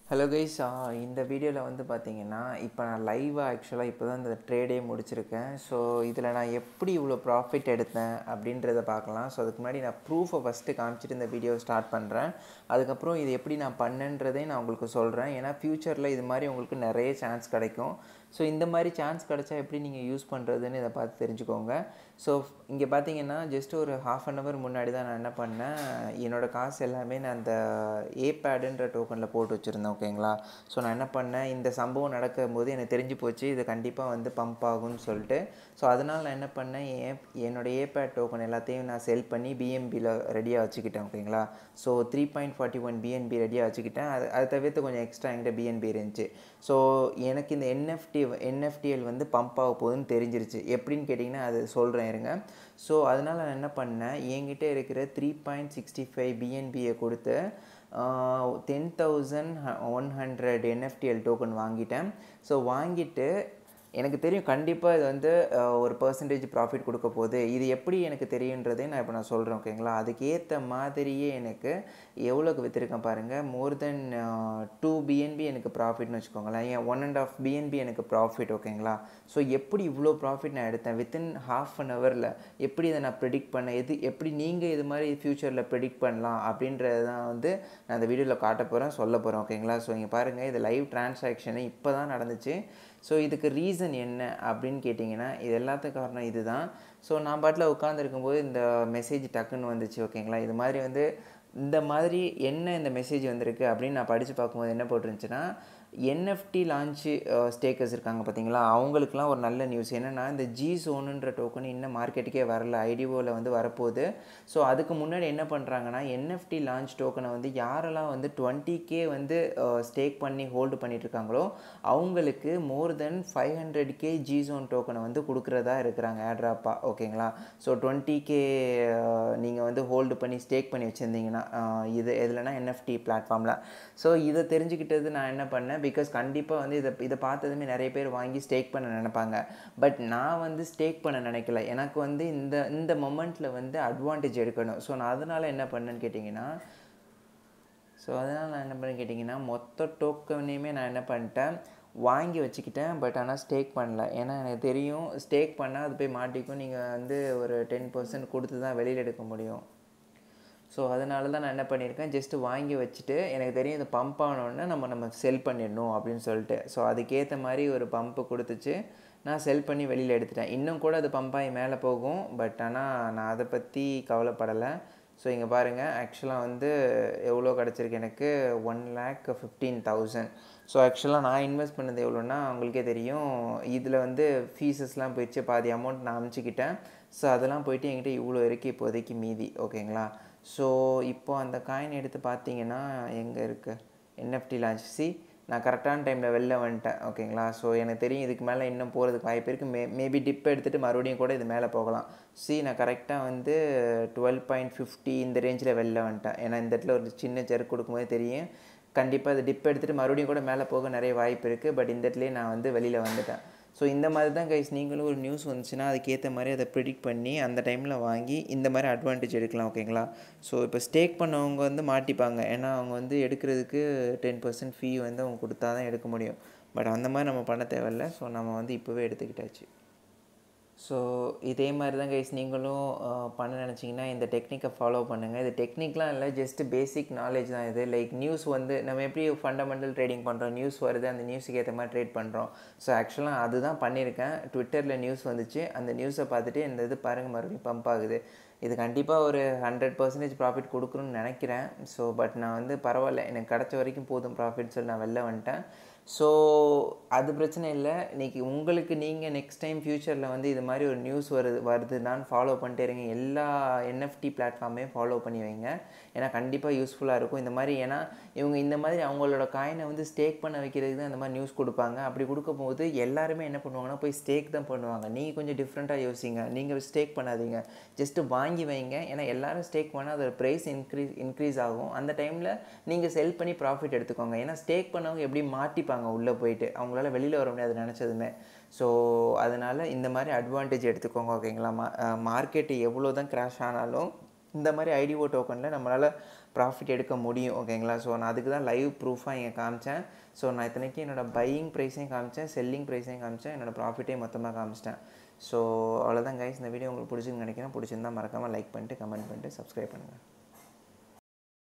hello guys இந்த வீடியோவில் வந்து பார்த்தீங்கன்னா இப்போ நான் லைவாக ஆக்சுவலாக இப்போ தான் இந்த ட்ரேடே முடிச்சிருக்கேன் ஸோ இதில் நான் எப்படி இவ்வளோ ப்ராஃபிட் எடுத்தேன் அப்படின்றத பார்க்கலாம் ஸோ அதுக்கு முன்னாடி நான் ப்ரூஃபை ஃபஸ்ட்டு காமிச்சிட்டு இந்த வீடியோ ஸ்டார்ட் பண்ணுறேன் அதுக்கப்புறம் இது எப்படி நான் பண்ணேன்றதையும் நான் உங்களுக்கு சொல்கிறேன் ஏன்னா ஃப்யூச்சரில் இது மாதிரி உங்களுக்கு நிறைய சான்ஸ் கிடைக்கும் ஸோ இந்த மாதிரி சான்ஸ் கிடைச்சா எப்படி நீங்கள் யூஸ் பண்ணுறதுன்னு இதை பார்த்து தெரிஞ்சுக்கோங்க ஸோ இங்கே பார்த்தீங்கன்னா ஜஸ்ட் ஒரு ஹாஃப் அன் ஹவர் முன்னாடி தான் நான் என்ன பண்ணேன் என்னோடய காசு எல்லாமே நான் அந்த ஏபேடுன்ற டோக்கனில் போட்டு வச்சுருந்தேன் ஓகேங்களா ஸோ நான் என்ன பண்ணேன் இந்த சம்பவம் நடக்கும்போது எனக்கு தெரிஞ்சு போச்சு இது கண்டிப்பாக வந்து பம்ப் ஆகும்னு சொல்லிட்டு ஸோ அதனால் நான் என்ன பண்ணேன் என் என்னோடய ஏபேட் டோக்கன் எல்லாத்தையும் நான் செல் பண்ணி பிஎம்பியில் ரெடியாக வச்சுக்கிட்டேன் ஓகேங்களா so three point forty one BNB ரெடியாக வச்சுக்கிட்டேன் அது அதை தவிர்த்து கொஞ்சம் எக்ஸ்ட்ரா என்கிட்ட பிஎன்பி இருந்துச்சு ஸோ எனக்கு இந்த என்எஃப்டி என்எஃப்டிஎல் வந்து பம்ப் ஆக போகுதுன்னு தெரிஞ்சிருச்சு எப்படின்னு கேட்டிங்கன்னா அது சொல்கிறேன் இருங்க ஸோ அதனால் நான் என்ன பண்ணேன் என்கிட்ட இருக்கிற த்ரீ பாயிண்ட் சிக்ஸ்டி ஃபைவ் பிஎன்பியை கொடுத்து ten thousand one hundred NFTL token வாங்கிட்டேன் ஸோ வாங்கிட்டு எனக்கு தெரியும் கண்டிப்பாக இது வந்து ஒரு பர்சன்டேஜ் ப்ராஃபிட் கொடுக்க போகுது இது எப்படி எனக்கு தெரியுன்றதே நான் இப்போ நான் சொல்கிறேன் ஓகேங்களா அதுக்கேற்ற மாதிரியே எனக்கு எவ்வளோக்கு விற்றுருக்கேன் பாருங்கள் மோர் தென் டூ பிஎன்பி எனக்கு ப்ராஃபிட்னு வச்சுக்கோங்களேன் ஏன் ஒன் அண்ட் ஆஃப் பிஎன்பி எனக்கு ப்ராஃபிட் ஓகேங்களா ஸோ எப்படி இவ்வளோ ப்ராஃபிட் நான் எடுத்தேன் வித்தின் ஹாஃப் அன் ஹவரில் எப்படி இதை நான் ப்ரிடிக்ட் பண்ணேன் எது எப்படி நீங்கள் இது மாதிரி ஃப்யூச்சரில் ப்ரிடிக்ட் பண்ணலாம் அப்படின்றது தான் வந்து நான் இந்த வீடியோவில் காட்ட போகிறேன் சொல்ல போகிறேன் ஓகேங்களா ஸோ இங்கே பாருங்கள் இது லைவ் டிரான்சாக்ஷனு இப்போ தான் நடந்துச்சு ஸோ இதுக்கு ரீசன் என்ன அப்படின்னு கேட்டிங்கன்னா இது எல்லாத்துக்கும் காரணம் இது தான் ஸோ நான் பாட்டில் உட்காந்துருக்கும்போது இந்த மெசேஜ் டக்குன்னு வந்துச்சு ஓகேங்களா இது மாதிரி வந்து இந்த மாதிரி என்ன இந்த மெசேஜ் வந்திருக்கு அப்படின்னு நான் படித்து பார்க்கும்போது என்ன போட்டிருந்துச்சுன்னா என்எஃப்டி லான்ச்சு ஸ்டேக்கர்ஸ் இருக்காங்க பார்த்தீங்களா அவங்களுக்குலாம் ஒரு நல்ல நியூஸ் என்னென்னா இந்த ஜி சோனுன்ற டோக்கன் இன்னும் மார்க்கெட்டுக்கே வரல ஐடிஓவில் வந்து வரப்போகுது ஸோ அதுக்கு முன்னாடி என்ன பண்ணுறாங்கன்னா என்எஃப்டி லான்ச் டோக்கனை வந்து யாரெல்லாம் வந்து டுவெண்ட்டி கே வந்து ஸ்டேக் பண்ணி ஹோல்டு பண்ணிட்டு இருக்காங்களோ அவங்களுக்கு more then five hundred K G zone டோக்கனை வந்து கொடுக்குறதா இருக்கிறாங்க ஏட்ராப்பாக ஓகேங்களா ஸோ டுவெண்ட்டி கே நீங்கள் வந்து ஹோல்டு பண்ணி ஸ்டேக் பண்ணி வச்சுருந்தீங்கன்னா இது எதுலனா என்எஃப்டி பிளாட்ஃபார்மில் ஸோ இதை தெரிஞ்சுக்கிட்டது நான் என்ன பண்ணேன் பிகாஸ் கண்டிப்பாக வந்து இதை இதை பார்த்ததுமே நிறைய பேர் வாங்கி ஸ்டேக் பண்ண நினைப்பாங்க பட் நான் வந்து ஸ்டேக் பண்ண நினைக்கல எனக்கு வந்து இந்த இந்த மொமெண்ட்டில் வந்து அட்வான்டேஜ் எடுக்கணும் ஸோ நான் அதனால் என்ன பண்ணேன்னு கேட்டிங்கன்னா ஸோ அதனால் நான் என்ன பண்ணேன்னு கேட்டிங்கன்னா மொத்த டோக்கனையுமே நான் என்ன பண்ணிட்டேன் வாங்கி வச்சுக்கிட்டேன் பட் ஆனால் ஸ்டேக் பண்ணல ஏன்னா எனக்கு தெரியும் ஸ்டேக் பண்ணால் அது போய் மாட்டிக்கும் நீங்கள் வந்து ஒரு டென் பர்சன்ட் கொடுத்து தான் வெளியில் எடுக்க முடியும் ஸோ அதனால தான் நான் என்ன பண்ணியிருக்கேன் ஜஸ்ட்டு வாங்கி வச்சுட்டு எனக்கு தெரியும் இது பம்ப் ஆனோடனே நம்ம நம்ம செல் பண்ணிடணும் அப்படின்னு சொல்லிட்டு ஸோ அதுக்கேற்ற மாதிரி ஒரு பம்ப்பு கொடுத்துச்சு நான் செல் பண்ணி வெளியில் எடுத்துட்டேன் இன்னும் கூட அது பம்பாகி மேலே போகும் பட் ஆனால் நான் அதை பற்றி கவலைப்படலை ஸோ இங்கே பாருங்கள் ஆக்சுவலாக வந்து எவ்வளோ கிடச்சிருக்கு எனக்கு one lakh fifteen thousand so ஆக்சுவலாக நான் இன்வெஸ்ட் பண்ணது எவ்வளோன்னா உங்களுக்கே தெரியும் இதில் வந்து ஃபீஸஸ்லாம் போயிடுச்சு பாதி அமௌண்ட் நான் அமுச்சிக்கிட்டேன் ஸோ அதெல்லாம் போயிட்டு என்கிட்ட இவ்வளோ இருக்குது இப்போதைக்கு மீதி ஓகேங்களா ஸோ இப்போ அந்த காயின் எடுத்து பார்த்தீங்கன்னா எங்கே இருக்குது என்எஃப்டி லான்ச் சி நான் கரெக்டான டைமில் வெளில வந்துட்டேன் ஓகேங்களா ஸோ எனக்கு தெரியும் இதுக்கு மேலே இன்னும் போகிறதுக்கு வாய்ப்பு இருக்குது மே மேபி டிப் எடுத்துகிட்டு மறுபடியும் கூட இது மேலே போகலாம் சி நான் கரெக்டாக வந்து டுவெல் பாயிண்ட் ஃபிஃப்டி இந்த ரேஞ்சில் வெளில வந்துட்டேன் ஏன்னா இந்த இடத்துல ஒரு சின்ன செருக்கு கொடுக்கும்போது தெரியும் கண்டிப்பாக அது டிப் எடுத்துகிட்டு மறுபடியும் கூட மேலே போக நிறைய வாய்ப்பு இருக்குது பட் இந்த இடத்துலேயே நான் வந்து வெளியில் வந்துட்டேன் ஸோ இந்த மாதிரி தான் கைஸ் நீங்களும் ஒரு நியூஸ் வந்துச்சுன்னா அதுக்கேற்ற மாதிரி அதை ப்ரிடிக்ட் பண்ணி அந்த டைமில் வாங்கி இந்த மாதிரி அட்வான்டேஜ் எடுக்கலாம் ஓகேங்களா ஸோ இப்போ ஸ்டேக் பண்ணவங்க வந்து மாட்டிப்பாங்க ஏன்னா அவங்க வந்து எடுக்கிறதுக்கு டென் பர்சன்ட் ஃபீ வந்து அவங்க கொடுத்தா தான் எடுக்க முடியும் பட் அந்த மாதிரி நம்ம பண்ண தேவையில்ல ஸோ நம்ம வந்து இப்போவே எடுத்துக்கிட்டாச்சு ஸோ இதே மாதிரி தான் கைஸ் நீங்களும் பண்ண நினச்சிங்கன்னா இந்த டெக்னிக்கை ஃபாலோ பண்ணுங்கள் இது டெக்னிக்லாம் இல்லை ஜஸ்ட் பேசிக் நாலேஜ் தான் இது லைக் நியூஸ் வந்து நம்ம எப்படி ஃபண்டமெண்டல் ட்ரேடிங் பண்ணுறோம் நியூஸ் வருது அந்த நியூஸுக்கு ஏற்ற மாதிரி ட்ரேட் பண்ணுறோம் ஸோ ஆக்சுவலாக அதுதான் பண்ணியிருக்கேன் ட்விட்டரில் நியூஸ் வந்துச்சு அந்த நியூஸை பார்த்துட்டு இந்த இது பாருங்கள் மறுபடியும் பம்ப் ஆகுது இது கண்டிப்பாக ஒரு ஹண்ட்ரட் பர்சன்டேஜ் ப்ராஃபிட் கொடுக்கணும்னு நினைக்கிறேன் ஸோ பட் நான் வந்து பரவாயில்ல எனக்கு கிடச்ச வரைக்கும் போதும் ப்ராஃபிட் சொல்லி நான் வெளில வந்துட்டேன் ஸோ அது பிரச்சனை இல்லை இன்றைக்கி உங்களுக்கு நீங்கள் நெக்ஸ்ட் டைம் ஃப்யூச்சரில் வந்து இது மாதிரி ஒரு நியூஸ் வருது வருதுன்னு ஃபாலோ பண்ணிட்டே இருங்க எல்லா என்எஃப்டி பிளாட்ஃபார்மையும் ஃபாலோ பண்ணி வைங்க ஏன்னா கண்டிப்பாக யூஸ்ஃபுல்லாக இருக்கும் இந்த மாதிரி ஏன்னா இவங்க இந்த மாதிரி அவங்களோட காயினை வந்து ஸ்டேக் பண்ண வைக்கிறதுக்கு தான் இந்த மாதிரி நியூஸ் கொடுப்பாங்க அப்படி கொடுக்கும் போது எல்லாருமே என்ன பண்ணுவாங்கன்னா போய் ஸ்டேக் தான் பண்ணுவாங்க நீங்கள் கொஞ்சம் டிஃப்ரெண்ட்டாக யோசிங்க நீங்கள் ஸ்டேக் பண்ணாதீங்க ஜஸ்ட்டு வாங்கி வைங்க ஏன்னா எல்லோரும் ஸ்டேக் பண்ணால் அதோட ப்ரைஸ் இன்க்ரீஸ் இன்க்ரீஸ் ஆகும் அந்த டைமில் நீங்கள் செல் பண்ணி ப்ராஃபிட் எடுத்துக்கோங்க ஏன்னா ஸ்டேக் பண்ணவங்க எப்படி மாட்டிப்பாங்க உள்ளே போயிட்டு அவங்களால வெளியில் வர முடியாது நினச்சதுமே ஸோ அதனால் இந்த மாதிரி அட்வான்டேஜ் எடுத்துக்கோங்க ஓகேங்களா மா மார்க்கெட்டு எவ்வளோ தான் க்ராஷ் ஆனாலும் இந்த மாதிரி ஐடிஓ டோக்கனில் நம்மளால் ப்ராஃபிட் எடுக்க முடியும் ஓகேங்களா ஸோ நான் அதுக்கு தான் லைவ் ப்ரூஃபாக இங்கே காமிச்சேன் ஸோ நான் இத்தனைக்கு என்னோடய பையிங் ப்ரைஸையும் காமிச்சேன் செல்லிங் ப்ரைஸையும் காமிச்சேன் என்னோடய ப்ராஃபிட்டையும் மொத்தமாக காமிச்சிட்டேன் ஸோ அவ்வளோதான் கைஸ் இந்த வீடியோ உங்களுக்கு பிடிச்சிருன்னு நினைக்கிறேன் பிடிச்சிருந்தா மறக்காமல் லைக் பண்ணிட்டு கமெண்ட் பண்ணிட்டு சப்ஸ்கிரைப் பண்ணுங்கள்